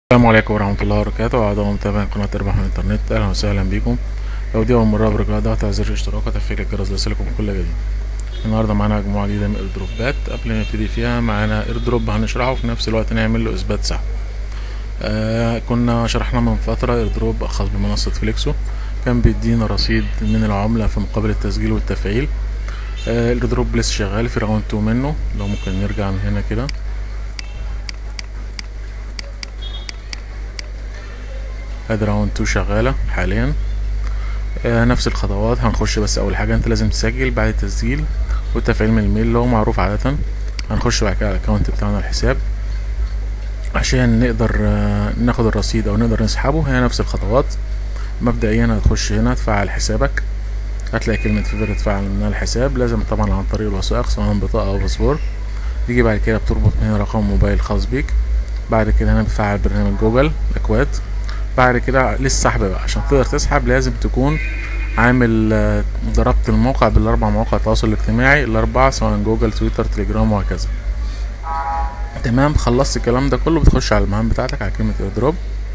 السلام عليكم ورحمة الله وبركاته أعضاء متابعين قناة ارباح من الإنترنت أهلا وسهلا بيكم لو دي أول مرة برجع ضغط على زر الاشتراك وتفعيل الجرس ليصلكم كل جديد النهاردة معانا مجموعة جديدة من الايردروبات قبل ما نبتدي فيها معانا ايردروب هنشرحه وفي نفس الوقت نعمل له إثبات سحب آه كنا شرحنا من فترة ايردروب خاص بمنصة فليكسو كان بيدينا رصيد من العملة في مقابل التسجيل والتفعيل آه الايردروب لسه شغال في راوند 2 منه لو ممكن نرجع من هنا كده ادي راوند 2 شغالة حاليا آه نفس الخطوات هنخش بس اول حاجة انت لازم تسجل بعد التسجيل والتفعيل من الميل اللي هو معروف عادة هنخش بعد كده على الاكونت بتاعنا الحساب عشان نقدر آه ناخد الرصيد او نقدر نسحبه هي نفس الخطوات مبدئيا هتخش هنا تفعل حسابك هتلاقي كلمة فيفر تفعل من الحساب لازم طبعا عن طريق الوثائق سواء بطاقة او باسبور تيجي بعد كده بتربط هنا رقم موبايل خاص بيك بعد كده هنا بتفعل برنامج جوجل اكواد بعد كده للسحب بقى عشان تقدر تسحب لازم تكون عامل ضربت الموقع بالاربع مواقع التواصل الاجتماعي الاربعه سواء جوجل تويتر تليجرام وهكذا تمام خلصت الكلام ده كله بتخش على المهام بتاعتك على كلمه ايردروب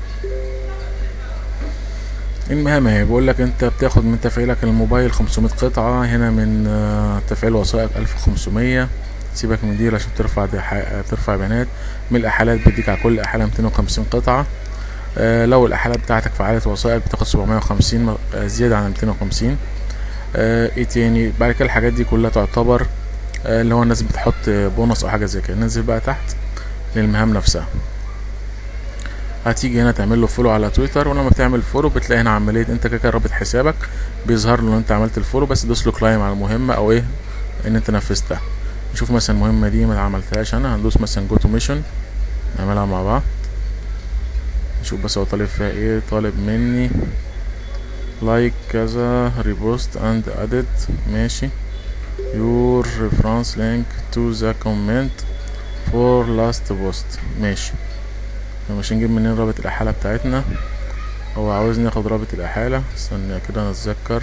المهام اهي بيقول لك انت بتاخد من تفعيلك الموبايل 500 قطعه هنا من تفعيل وثائق 1500 سيبك من دي عشان ترفع دي ترفع بيانات من الاحالات بيديك على كل احاله 250 قطعه آه لو الأحالات بتاعتك فعالة وثائق بتاخد سبعمية وخمسين زيادة عن ميتين وخمسين ايه تاني بعد كده الحاجات دي كلها تعتبر آه اللي هو الناس بتحط بونص أو حاجة زي كده ننزل بقى تحت للمهام نفسها هتيجي هنا تعمل له فولو على تويتر ولما بتعمل فولو بتلاقي هنا عملية انت كده رابط حسابك بيظهر له ان انت عملت الفولو بس دوس له كلايم على المهمة او ايه ان انت نفذتها نشوف مثلا المهمة دي ما عملتهاش انا هندوس مثلا جو تو ميشن نعملها مع بعض نشوف بس هو طالب فيها ايه طالب مني لايك كذا ريبوست اند ادد ماشي your reference link to the comment for last post ماشي مش نجيب منين رابط الاحالة بتاعتنا هو عاوزني اخد رابط الاحالة استنى كده نتذكر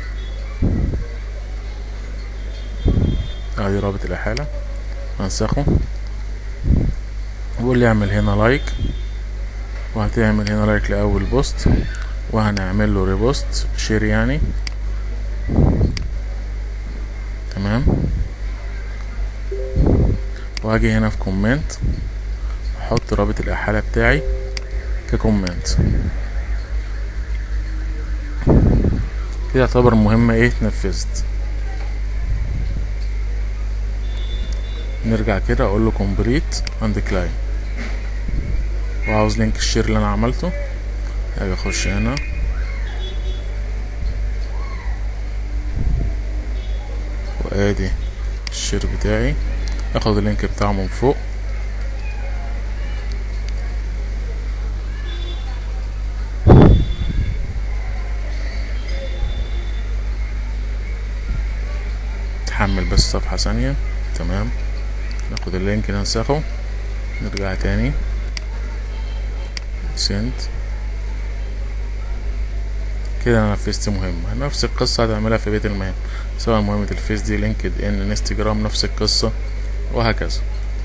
ادي رابط الاحالة هنسخه بيقول لي اعمل هنا لايك وهتعمل هنا لايك لأول بوست وهنعمل له ريبوست شير يعني تمام وهاجي هنا في كومنت احط رابط الاحالة بتاعي ككومنت كده يعتبر المهمة ايه اتنفذت نرجع كده اقول له كومبليت اند كلاين وعاوز لينك الشير اللي انا عملته هاجي اخش هنا وادي الشير بتاعي اخد اللينك بتاعه من فوق تحمل بس صفحة ثانية تمام ناخد اللينك ننسخه نرجع تاني سنت كده انا نفذت مهمة نفس القصة هتعملها في بيت المهام سواء مهمة الفيس دي لينكد ان انستجرام نفس القصة وهكذا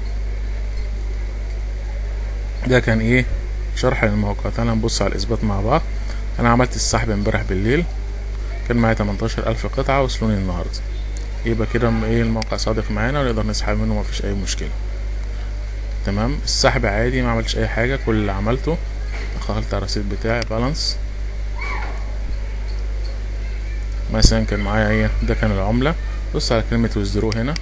ده كان ايه شرح للموقع تعالى نبص على الاثبات مع بعض انا عملت السحب امبارح بالليل كان معايا 18 الف قطعة وصلوني النهاردة يبقى كده ايه الموقع صادق معانا ونقدر نسحب منه مفيش اي مشكلة تمام السحب عادي ما عملتش اي حاجة كل اللي عملته دخلت على الرصيد بتاعي بالانس مثلا كان معايا ايه ده كان العملة بص على كلمة ويزدرو هنا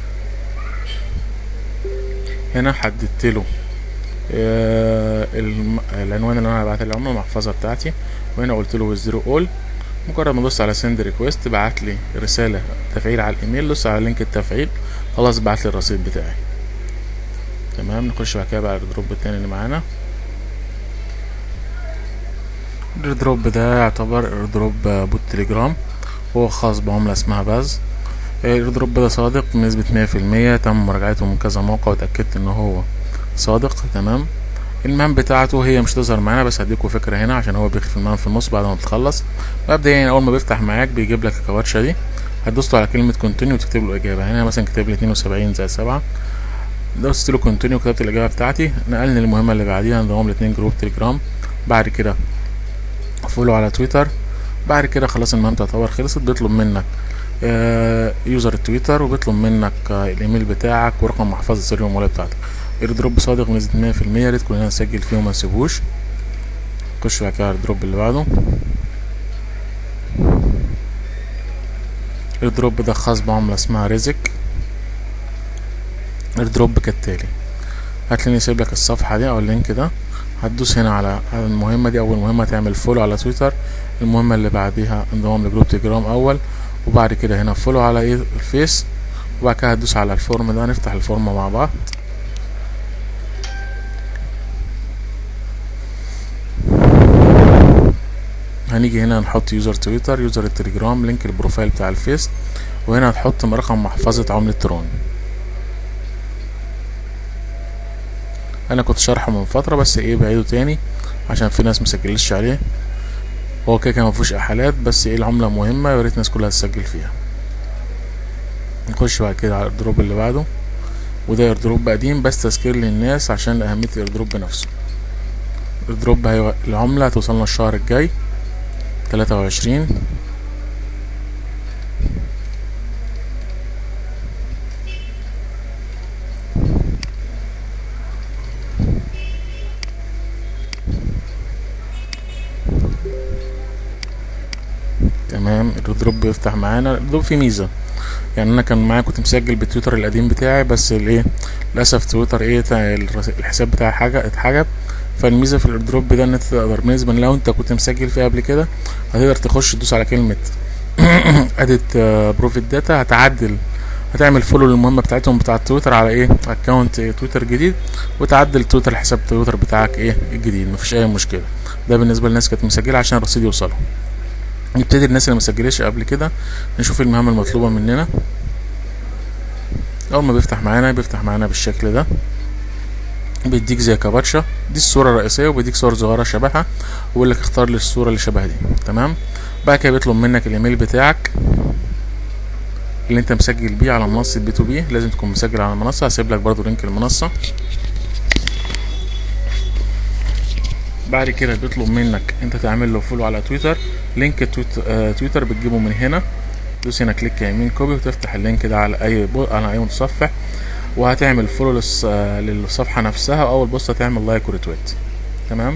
هنا حددت له آه العنوان اللي انا هبعت العملة المحفظة بتاعتي وهنا قلت له ويزدرو اول مجرد ما ادوس على سند ريكويست بعت لي رسالة تفعيل على الايميل دوس على لينك التفعيل خلاص بعت لي الرصيد بتاعي تمام نخش بعد كده بقى على الدروب التاني اللي معانا الايردروب ده يعتبر ايردروب بوت تليجرام هو خاص بعملة اسمها باز الايردروب ده صادق بنسبة مية في المية تم مراجعته من كذا موقع واتأكدت ان هو صادق تمام المهام بتاعته هي مش تظهر معانا بس هديكوا فكرة هنا عشان هو بيخفي المهام في النص بعد ما بتخلص مبدئيا اول ما بيفتح معاك بيجيب لك الكواتشة دي هتدوس له على كلمة كونتينيو وتكتب له اجابة هنا مثلا كتب لي اتنين وسبعين زائد سبعة دوست له كونتينيو كتبت الاجابه بتاعتي نقلني المهمه اللي بعديها انضمام لاتنين جروب تليجرام بعد كده فولو على تويتر بعد كده خلاص المهام تعتبر خلصت بيطلب منك آه يوزر التويتر وبيطلب منك آه الايميل بتاعك ورقم محفظه سر الموبايل بتاعتك ايردروب صادق بنسبه مية في المية ريت كلنا نسجل فيه وما نسيبهوش نخش بعد كده على الدروب اللي بعده الدروب ده خاص بعملة اسمها ريزك الدروب كالتالي هتلاقيني سايب لك الصفحة دي او اللينك ده هتدوس هنا على على المهمة دي اول مهمة تعمل فولو على تويتر المهمة اللي بعديها انضمام لجروب تليجرام اول وبعد كده هنا فولو على ايه الفيس وبعد كده هتدوس على الفورم ده نفتح الفورم مع بعض هنيجي هنا نحط يوزر تويتر يوزر التليجرام لينك البروفايل بتاع الفيس وهنا هتحط رقم محفظة عملة ترون انا كنت شارحه من فترة بس ايه بعيده تاني عشان في ناس مسجلش عليه هو كده كده مفيهوش احالات بس ايه العملة مهمة يا ريت الناس كلها تسجل فيها نخش بعد كده على الايردروب اللي بعده وده ايردروب قديم بس تذكير للناس عشان اهمية الايردروب نفسه الايردروب هي العملة هتوصلنا الشهر الجاي تلاتة وعشرين تمام الدروب بيفتح معانا الدروب فيه ميزة يعني انا كان معايا كنت مسجل بالتويتر القديم بتاعي بس الايه للاسف تويتر ايه الحساب بتاعي حاجه اتحجب فالميزه في الايردروب ده ان انت تقدر بالنسبه لو انت كنت مسجل فيه قبل كده هتقدر تخش تدوس على كلمه اديت بروفيت داتا هتعدل هتعمل فولو للمهمه بتاعتهم بتاع تويتر على ايه اكونت تويتر جديد وتعدل تويتر حساب تويتر بتاعك ايه الجديد مفيش اي مشكله ده بالنسبه للناس كانت مسجله عشان الرصيد يوصلهم نبتدي الناس اللي مسجلش قبل كده نشوف المهام المطلوبه مننا اول ما بيفتح معانا بيفتح معانا بالشكل ده بيديك زي كاباتشا دي الصورة الرئيسية وبيديك صور صغيرة شبهها ويقول لك اختار لي الصورة اللي شبه دي تمام بعد كده بيطلب منك الايميل بتاعك اللي انت مسجل بيه على منصة بي تو بي لازم تكون مسجل على المنصة هسيب لك برضو لينك المنصة بعد كده بيطلب منك انت تعمل له فولو على تويتر لينك تويت آه تويتر بتجيبه من هنا دوس هنا كليك يمين كوبي وتفتح اللينك ده على اي بو... على اي متصفح وهتعمل فولو للص... للصفحه نفسها واول بوست هتعمل لايك وريتويت تمام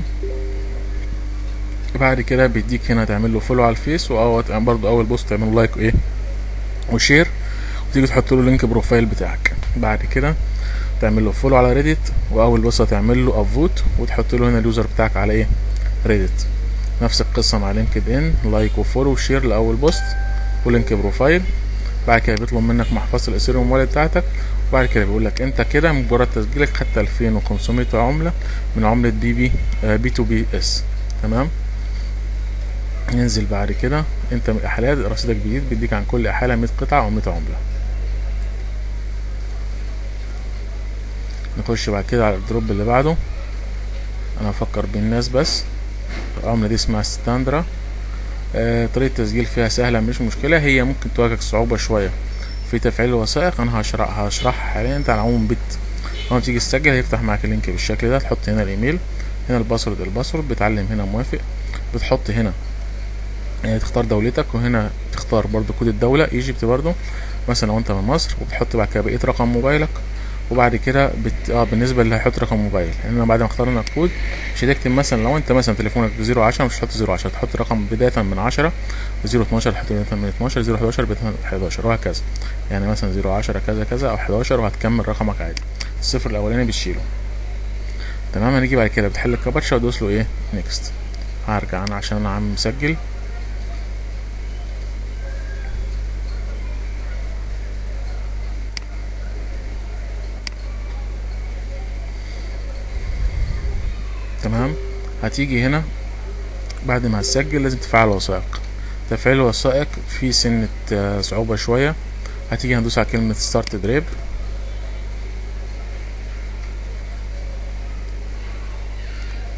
بعد كده بيديك هنا تعمل له فولو على الفيس واول برضو اول بوست تعمل لايك ايه وشير وتيجي تحط له لينك بروفايل بتاعك بعد كده تعمل له فولو على ريديت واول بوست هتعمل له ابفوت وتحط له هنا اليوزر بتاعك على ايه ريديت نفس القصه مع لينكد ان لايك وفولو وشير لاول بوست ولينك بروفايل بعد كده بيطلب منك محفظه الاثيريوم والت بتاعتك وبعد كده بيقول لك انت كده مجرد تسجيلك خدت 2500 عمله من عمله بي بي بي تو بي اس تمام ننزل بعد كده انت من الاحالات رصيدك جديد بيديك عن كل احاله 100 قطعه او 100 عمله نخش بعد كده على الدروب اللي بعده انا هفكر بالناس بس العمله دي اسمها ستاندرا آه طريقه التسجيل فيها سهله مش مشكله هي ممكن تواجهك صعوبه شويه في تفعيل الوثائق انا هشرح هشرحها حاليا انت على العموم بت لما تيجي تسجل هيفتح معاك اللينك بالشكل ده تحط هنا الايميل هنا الباسورد الباسورد بتعلم هنا موافق بتحط هنا يعني تختار دولتك وهنا تختار برضو كود الدولة ايجيبت برضو مثلا لو انت من مصر وبتحط بعد كده بقية رقم موبايلك وبعد كده بت... اه بالنسبه اللي هيحط رقم موبايل لان بعد ما اخترنا الكود مش هتكتب مثلا لو انت مثلا تليفونك 010 مش هتحط 010 تحط رقم بدايه من 10 012 تحط بدايه من 12 011 بدايه من 11 وهكذا يعني مثلا 010 كذا كذا او 11 وهتكمل رقمك عادي الصفر الاولاني بتشيله تمام هنيجي بعد كده بتحل الكابتشا وتدوس له ايه نيكست هرجع انا عشان انا عم مسجل تمام هتيجي هنا بعد ما هتسجل لازم تفعل وثائق تفعيل الوثائق في سنة صعوبة شوية هتيجي هندوس على كلمة ستارت دريب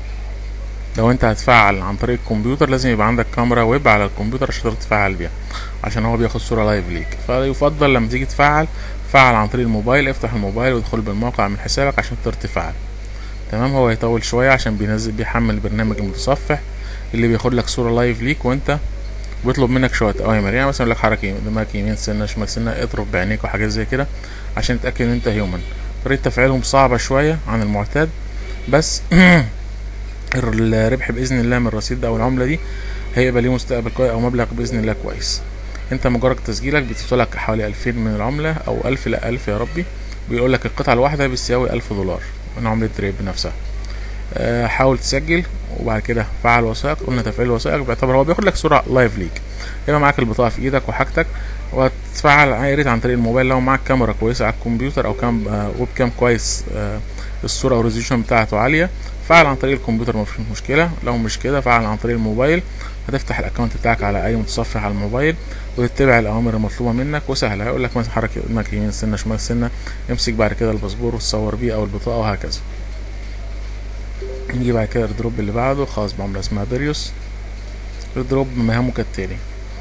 لو انت هتفعل عن طريق الكمبيوتر لازم يبقى عندك كاميرا ويب على الكمبيوتر عشان تقدر تفعل بيها عشان هو بياخد صورة لايف ليك فيفضل لما تيجي تفعل فعل عن طريق الموبايل افتح الموبايل وادخل بالموقع من حسابك عشان تقدر تفعل تمام هو هيطول شوية عشان بينزل بيحمل البرنامج المتصفح اللي بياخد لك صورة لايف ليك وانت بيطلب منك شوية أوامر يعني مثلا يقول لك حركة قدامك يمين سنة شمال سنة اضرب بعينيك وحاجات زي كده عشان يتأكد ان انت هيومن طريقة تفعيلهم صعبة شوية عن المعتاد بس الربح بإذن الله من الرصيد ده أو العملة دي هيبقى ليه مستقبل كويس أو مبلغ بإذن الله كويس انت مجرد تسجيلك بتدفع حوالي ألفين من العملة أو ألف لا ألف يا ربي بيقول لك القطعة الواحدة بتساوي ألف دولار من عملة دريب نفسها أه حاول تسجل وبعد كده فعل وثائق قلنا تفعيل الوثائق بيعتبر هو بياخد لك صورة لايف ليك يبقى معاك البطاقة في ايدك وحاجتك وتفعل يا ريت عن طريق الموبايل لو معاك كاميرا كويسة على الكمبيوتر او كام آه ويب كام كويس آه الصورة او الريزوليوشن بتاعته عالية فعل عن طريق الكمبيوتر مفيش مشكلة لو مش كده فعل عن طريق الموبايل هتفتح الاكونت بتاعك على اي متصفح على الموبايل وتتبع الاوامر المطلوبه منك وسهله هيقول لك مثلا حرك ايدك يمين سنه شمال سنه امسك بعد كده الباسبور وتصور بيه او البطاقه وهكذا نيجي بعد كده الدروب اللي بعده خاص بعمله اسمها بيريوس الدروب مهامه كالتالي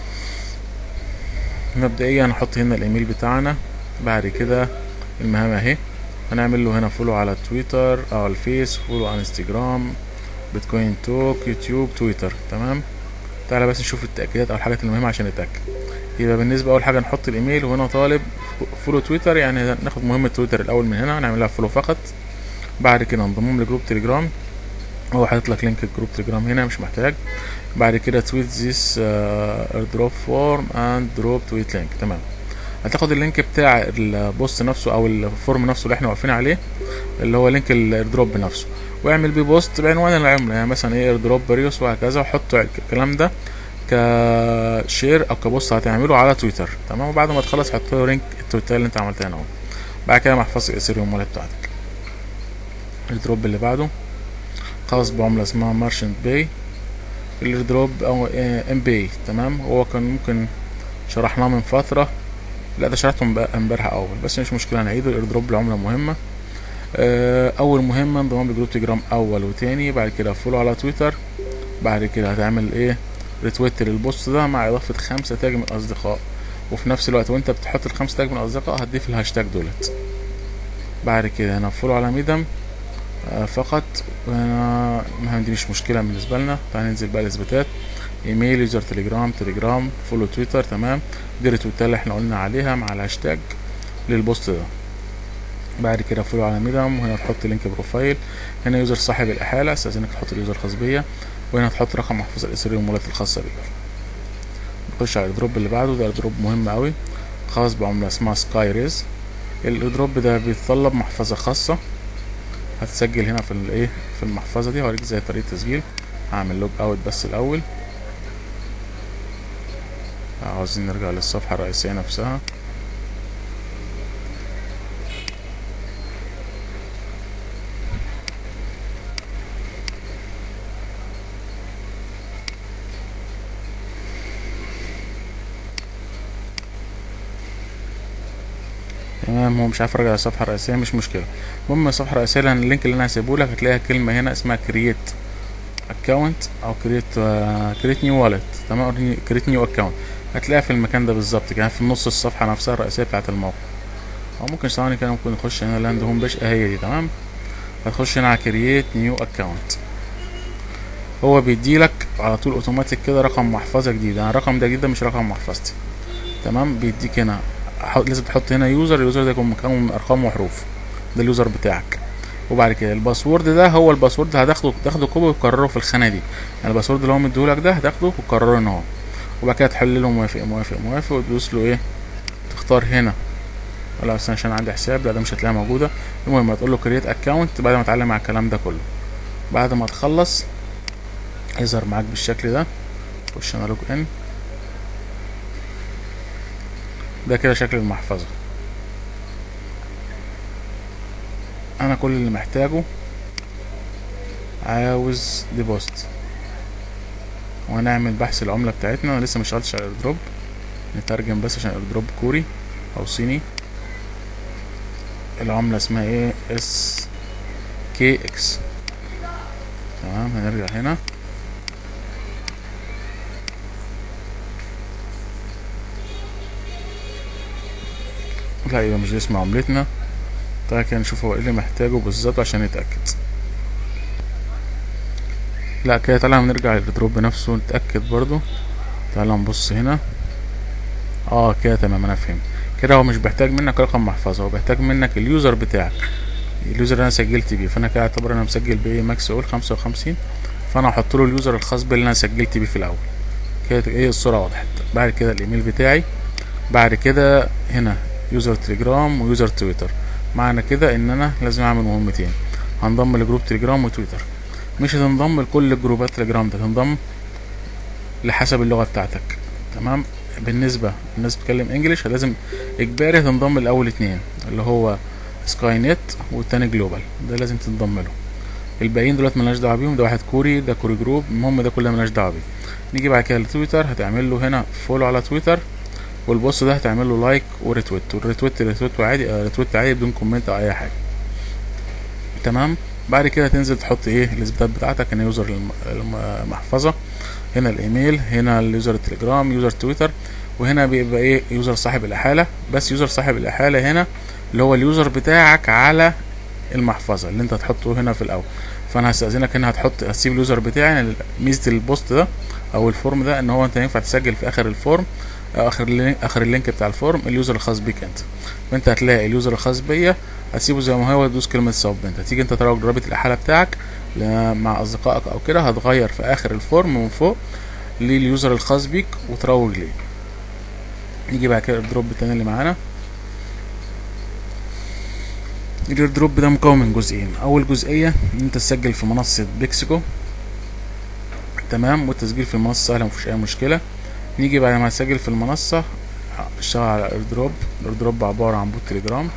مبدئيا هنحط هنا الايميل بتاعنا بعد كده المهام اهي هنعمل له هنا فولو على تويتر او الفيس فولو على انستجرام بيتكوين توك يوتيوب تويتر تمام تعالى بس نشوف التأكيدات او الحاجات المهمة عشان نتأكد يبقى بالنسبة اول حاجة نحط الايميل وهنا طالب فولو تويتر يعني ناخد مهمة تويتر الاول من هنا نعملها فولو فقط بعد كده نضمهم لجروب تليجرام هو حاطط لك لينك الجروب تليجرام هنا مش محتاج بعد كده تويت ذيس دروب فورم اند دروب تويت لينك تمام هتاخد اللينك بتاع البوست نفسه او الفورم نفسه اللي احنا واقفين عليه اللي هو لينك الايردروب نفسه واعمل بيه بوست بعنوان العمله يعني مثلا ايه ايردروب بريوس وهكذا وحط الكلام ده كشير او كبوست هتعمله على تويتر تمام وبعد ما تخلص حط له لينك التويتر اللي انت عملتها هنا اهو بعد كده محفظه الاثيريوم والت بتاعتك الدروب اللي بعده خاص بعمله اسمها مارشنت باي الايردروب او ام بي تمام هو كان ممكن شرحناه من فتره لا ده شرحته امبارح اول بس مش مشكله نعيده الايردروب العمله مهمه اول مهمه انضمام لجروب تليجرام اول وتاني بعد كده فولو على تويتر بعد كده هتعمل ايه ريتويت للبوست ده مع اضافه خمسة تاج من الاصدقاء وفي نفس الوقت وانت بتحط الخمسة تاج من الاصدقاء هتضيف الهاشتاج دولت بعد كده هنا فولو على ميدم آه فقط وهنا المهام دي مش مشكله بالنسبه لنا تعال ننزل بقى الاثباتات ايميل يوزر تليجرام تليجرام فولو تويتر تمام دي التويتر اللي احنا قلنا عليها مع الهاشتاج للبوست ده بعد كده فولو على ميدم وهنا تحط لينك بروفايل هنا يوزر صاحب الاحاله استاذنك تحط اليوزر الخاص بيا وهنا تحط رقم محفظه الاثيريوم والت الخاصه بيك نخش على الدروب اللي بعده ده دروب مهم قوي خاص بعمله اسمها سكاي ريز الدروب ده بيتطلب محفظه خاصه هتسجل هنا في الايه في المحفظه دي هوريك ازاي طريقه التسجيل هعمل لوج اوت بس الاول عاوزين نرجع للصفحه الرئيسيه نفسها تمام هو مش عارف ارجع للصفحه الرئيسيه مش مشكله المهم الصفحه الرئيسيه لان اللينك اللي انا هسيبه لك هتلاقيها كلمه هنا اسمها كرييت اكونت او كرييت كرييت نيو والت تمام كرييت نيو اكونت هتلاقيها في المكان ده بالظبط كده في نص الصفحه نفسها الرئيسيه بتاعه الموقع او ممكن ثواني كده ممكن نخش هنا لاند هوم بيج هي دي تمام هتخش هنا على كرييت نيو اكونت هو بيديلك على طول اوتوماتيك كده رقم محفظه جديد انا الرقم ده جديد مش رقم محفظتي تمام بيديك هنا لازم تحط هنا يوزر اليوزر ده يكون مكون من ارقام وحروف ده اليوزر بتاعك وبعد كده الباسورد ده هو الباسورد هتاخده تاخده كوبي وتكرره في الخانه دي يعني الباسورد اللي هو مديهولك ده هتاخده وتكرره هنا اهو وبعد كده تحل له موافق موافق موافق وتدوس له ايه تختار هنا ولا بس عشان عندي حساب لا ده مش هتلاقيها موجوده المهم هتقول له كرييت اكونت بعد ما تعلم على الكلام ده كله بعد ما تخلص يظهر معاك بالشكل ده خش انا لوج ان ده كده شكل المحفظة انا كل اللي محتاجه عاوز ديبوست وهنعمل بحث العملة بتاعتنا انا لسه مشغلتش على الايردروب نترجم بس عشان الايردروب كوري او صيني العملة اسمها ايه اس كي اكس تمام هنرجع هنا لا يبقى مش اسم عملتنا تعالى كده نشوف هو ايه اللي محتاجه بالظبط عشان نتأكد لا كده تعالى نرجع للدروب نفسه نتأكد برضو تعالى نبص هنا اه كده تمام انا فهمت كده هو مش بيحتاج منك رقم محفظة هو بيحتاج منك اليوزر بتاعك اليوزر اللي انا سجلت بيه فانا كده اعتبر انا مسجل بايه ماكس اول خمسة وخمسين فانا هحط له اليوزر الخاص باللي انا سجلت بيه في الاول كده ايه الصورة وضحت بعد كده الايميل بتاعي بعد كده هنا يوزر تليجرام ويوزر تويتر معنى كده ان انا لازم اعمل مهمتين هنضم لجروب تليجرام وتويتر مش هتنضم لكل جروبات تليجرام ده هتنضم لحسب اللغة بتاعتك تمام بالنسبة الناس بتتكلم انجليش لازم اجباري تنضم لاول اتنين اللي هو سكاي نت والتاني جلوبال ده لازم تنضم له الباقيين دلوقتي ملناش دعوه بيهم ده واحد كوري ده كوري جروب المهم ده كله ملناش دعوه بيه نيجي بعد كده لتويتر هتعمل له هنا فولو على تويتر والبوست ده هتعمل له لايك وريتويت والريتويت ريتويت عادي آه ريتويت عادي بدون كومنت او اي حاجه تمام بعد كده تنزل تحط ايه الاثباتات بتاعتك هنا يوزر المحفظه هنا الايميل هنا اليوزر التليجرام يوزر تويتر وهنا بيبقى ايه يوزر صاحب الاحاله بس يوزر صاحب الاحاله هنا اللي هو اليوزر بتاعك على المحفظه اللي انت هتحطه هنا في الاول فانا هستاذنك هنا هتحط هتسيب اليوزر بتاعي ميزه البوست ده او الفورم ده ان هو انت ينفع تسجل في اخر الفورم اخر اللينك اخر اللينك بتاع الفورم اليوزر الخاص بيك انت فانت هتلاقي اليوزر الخاص بيا هتسيبه زي ما هو وتدوس كلمه سبمنت هتيجي انت تروج رابط الاحاله بتاعك مع اصدقائك او كده هتغير في اخر الفورم من فوق لليوزر الخاص بيك وتروج ليه نيجي بعد كده الدروب التاني اللي معانا الايردروب ده مكون من جزئين اول جزئيه ان انت تسجل في منصه بيكسيكو تمام والتسجيل في المنصه سهل مفيش اي مشكله نيجي بعد ما تسجل في المنصه اشتغل على الايردروب الايردروب عباره عن بوت تليجرام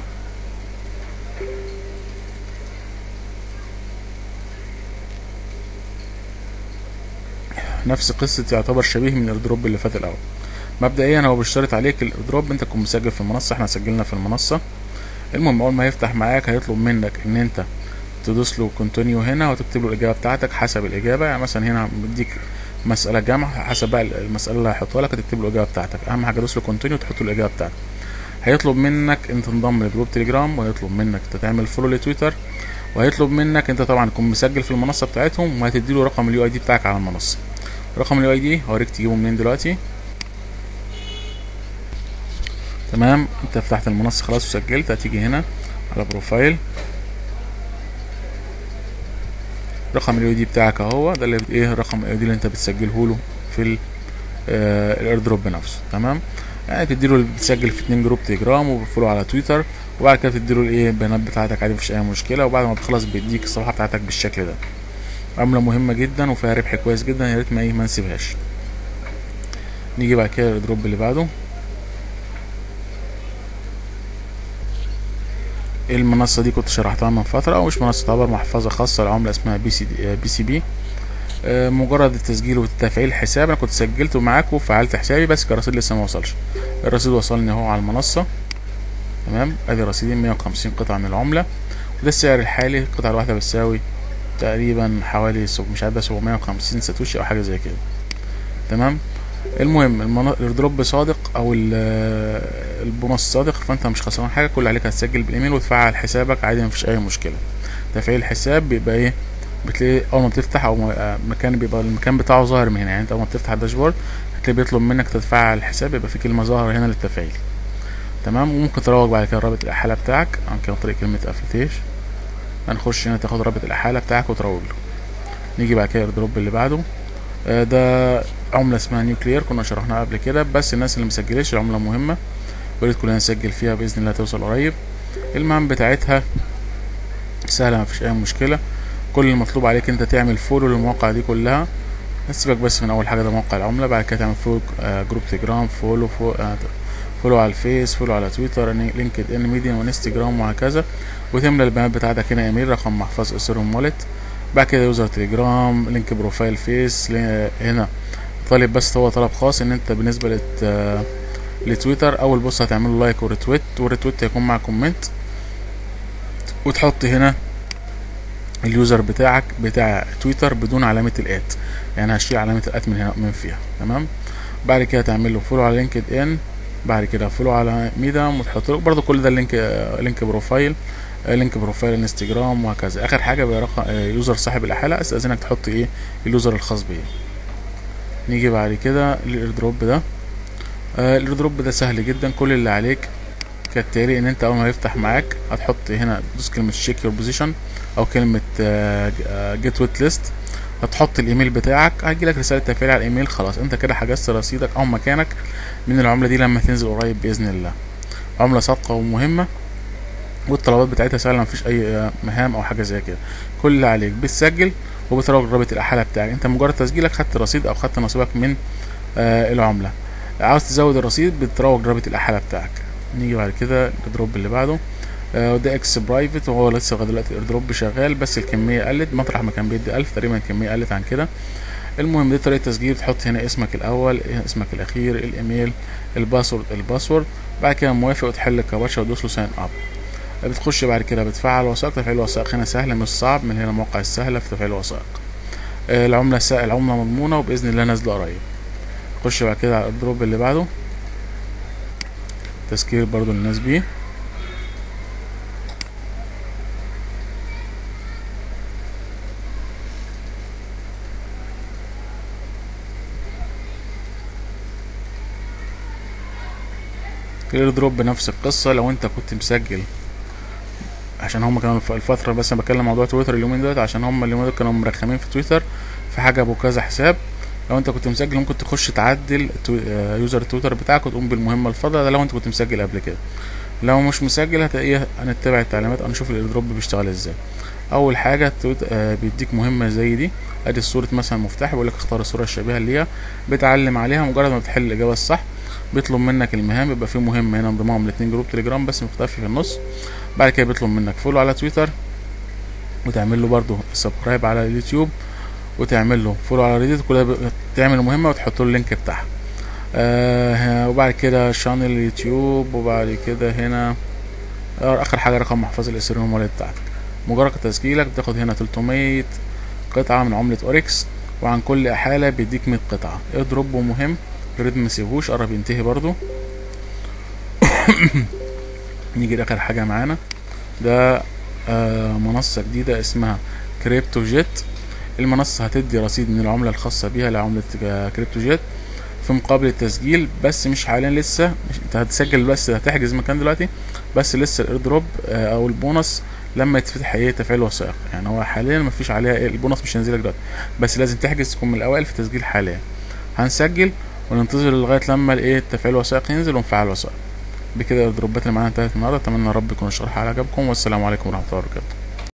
نفس قصة يعتبر شبيه من الايردروب اللي فات الاول مبدئيا هو بيشترط عليك الايردروب انت تكون مسجل في المنصة احنا سجلنا في المنصة المهم اول ما يفتح معاك هيطلب منك ان انت تدوس له كونتينيو هنا وتكتب له الاجابه بتاعتك حسب الاجابه يعني مثلا هنا مديك مساله جمع حسب بقى المساله اللي هيحطها لك هتكتب له الاجابه بتاعتك اهم حاجه تدوس له كونتينيو وتحط له الاجابه بتاعتك هيطلب منك انت تنضم لجروب تليجرام وهيطلب منك انت تعمل فولو لتويتر وهيطلب منك انت طبعا تكون مسجل في المنصه بتاعتهم وهتدي له رقم اليو اي دي بتاعك على المنصه رقم اليو اي دي هوريك تجيبه منين دلوقتي تمام انت فتحت المنصه خلاص وسجلت هتيجي هنا على بروفايل رقم اليو دي بتاعك اهو ده اللي ايه رقم اليو دي اللي انت بتسجله له في الايردروب نفسه تمام يعني تديله بتسجل في اتنين جروب تليجرام وبتفولو على تويتر وبعد كده تديله الايه البيانات بتاعتك عادي مفيش اي مشكله وبعد ما بتخلص بيديك الصفحه بتاعتك بالشكل ده عمله مهمه جدا وفيها ربح كويس جدا يا ريت ما ايه ما نسيبهاش نيجي بعد كده الايردروب اللي بعده المنصة دي كنت شرحتها من فترة أو مش منصة تعتبر محفظة خاصة لعملة اسمها بي سي دي بي سي بي مجرد التسجيل وتفعيل الحساب أنا كنت سجلته معاك وفعلت حسابي بس كرصيد لسه ما وصلش الرصيد وصلني اهو على المنصة تمام ادي رصيدين مية وخمسين قطعة من العملة وده السعر الحالي القطعة الواحدة بتساوي تقريبا حوالي مش عارف سبعمية وخمسين ساتوشي أو حاجة زي كده تمام المهم الايردروب صادق او البونص صادق فانت مش خسران حاجه كل عليك هتسجل بالايميل وتفعل حسابك عادي مفيش اي مشكله تفعيل الحساب بيبقى ايه بتلاقي اول ما بتفتح او مكان بيبقى المكان بتاعه ظاهر من هنا يعني انت اول ما بتفتح الداشبورد هتلاقي بيطلب منك تتفعل الحساب يبقى في كلمه ظاهره هنا للتفعيل تمام وممكن تروج بعد كده رابط الاحاله بتاعك عن طريق كلمه افلتيش هنخش هنا تاخد رابط الاحاله بتاعك وتروج له نيجي بعد كده الدروب اللي بعده ده عملة اسمها نيوكلير كنا شرحناها قبل كده بس الناس اللي مسجلش العملة مهمة وريت كلنا نسجل فيها بإذن الله توصل قريب المهام بتاعتها سهلة مفيش أي مشكلة كل المطلوب عليك انت تعمل فولو للمواقع دي كلها سيبك بس من أول حاجة ده موقع العملة بعد كده تعمل فولو جروب تليجرام فولو فولو, فولو على الفيس فولو على تويتر لينكد ان ميديا وانستجرام وهكذا وتملى البيانات بتاعتك هنا ايميل رقم محفظ اثيريوم والت بعد كده يوزر تليجرام لينك بروفايل فيس هنا طالب بس هو طلب خاص ان انت بالنسبه لت لتويتر اول بص هتعمل لايك وريتويت والريتويت هيكون مع كومنت وتحط هنا اليوزر بتاعك بتاع تويتر بدون علامه الات يعني هشيل علامه الات من هنا من فيها تمام بعد كده تعمل له فولو على لينكد ان بعد كده فولو على ميدم وتحط له برضه كل ده لينك لينك بروفايل لينك بروفايل انستجرام وهكذا اخر حاجه بقى رقم يوزر صاحب الاحاله استاذنك تحط ايه اليوزر الخاص بيه نيجي بعد كده للايردروب ده آه الايردروب ده سهل جدا كل اللي عليك كالتالي ان انت اول ما يفتح معاك هتحط هنا تدوس كلمه شيك يور بوزيشن او كلمه جيت ويت ليست هتحط الايميل بتاعك هيجيلك رساله تفعيل على الايميل خلاص انت كده حجزت رصيدك او مكانك من العمله دي لما تنزل قريب باذن الله عمله صادقه ومهمه والطلبات بتاعتها سهله مفيش اي مهام او حاجه زي كده كل اللي عليك بتسجل وبتروج رابط الاحاله بتاعك انت مجرد تسجيلك خدت رصيد او خدت نصيبك من آه العمله عاوز تزود الرصيد بتروج رابط الاحاله بتاعك نيجي بعد كده الدروب اللي بعده آه وده اكس برايفت وهو لسه لغايه دلوقتي الدروب شغال بس الكميه قلت مطرح ما كان بيدي 1000 تقريبا الكميه قلت عن كده المهم دي طريقه تسجيل تحط هنا اسمك الاول اسمك الاخير الايميل الباسورد الباسورد بعد كده موافق وتحل الكباتشه وتدوس له ساين اب بتخش بعد كده بتفعل وثائق تفعيل الوثائق هنا سهل مش صعب من هنا الموقع السهله في تفعيل الوثائق آه العمله سا... العمله مضمونه وباذن الله نازله قريب خش بعد كده على الدروب اللي بعده تذكير برضو للناس بيه الايردروب بنفس القصة لو انت كنت مسجل عشان هم كانوا الفترة بس انا بتكلم موضوع تويتر اليومين دول عشان هم اليومين دول كانوا مرخمين في تويتر في حاجة ابو كذا حساب لو انت كنت مسجل ممكن تخش تعدل يوزر تويتر بتاعك وتقوم بالمهمة الفاضلة ده لو انت كنت مسجل قبل كده لو مش مسجل هتلاقيه هنتبع التعليمات او نشوف الايردروب بيشتغل ازاي اول حاجه بيديك مهمه زي دي ادي صوره مثلا مفتاح بيقول لك اختار الصوره الشبيهه ليها بتعلم عليها مجرد ما بتحل الاجابه الصح بيطلب منك المهام بيبقى في مهمه هنا انضمام لاتنين جروب تليجرام بس مختفي في النص بعد كده بيطلب منك فولو على تويتر وتعمل له برده سبسكرايب على اليوتيوب وتعمل له فولو على ريديت كلها تعمل المهمه وتحط له اللينك بتاعها آه وبعد كده شانل يوتيوب وبعد كده هنا اخر حاجه رقم محفظه الاثيريوم والت بتاعتك مجرد تسجيلك بتاخد هنا 300 قطعه من عمله اوركس وعن كل احاله بيديك 100 قطعه اضرب مهم يريد ما يسيبوش قرب ينتهي برضو نيجي لاخر حاجه معانا ده آه منصه جديده اسمها كريبتو جيت المنصه هتدي رصيد من العمله الخاصه بيها لعمله كريبتو جيت في مقابل التسجيل بس مش حاليا لسه مش انت هتسجل بس هتحجز مكان دلوقتي بس لسه الايردروب آه او البونص لما يتفتح ايه تفعيل وثائق يعني هو حاليا مفيش عليها ايه البونص مش هينزلك دلوقتي بس لازم تحجز تكون من الاوائل في التسجيل حاليا هنسجل وننتظر لغايه لما الايه تفعيل وثائق ينزل ونفعل وثائق بكده الدروبات اللي معانا انتهت النهارده اتمنى يا رب يكون الشرح على عجبكم والسلام عليكم ورحمه الله وبركاته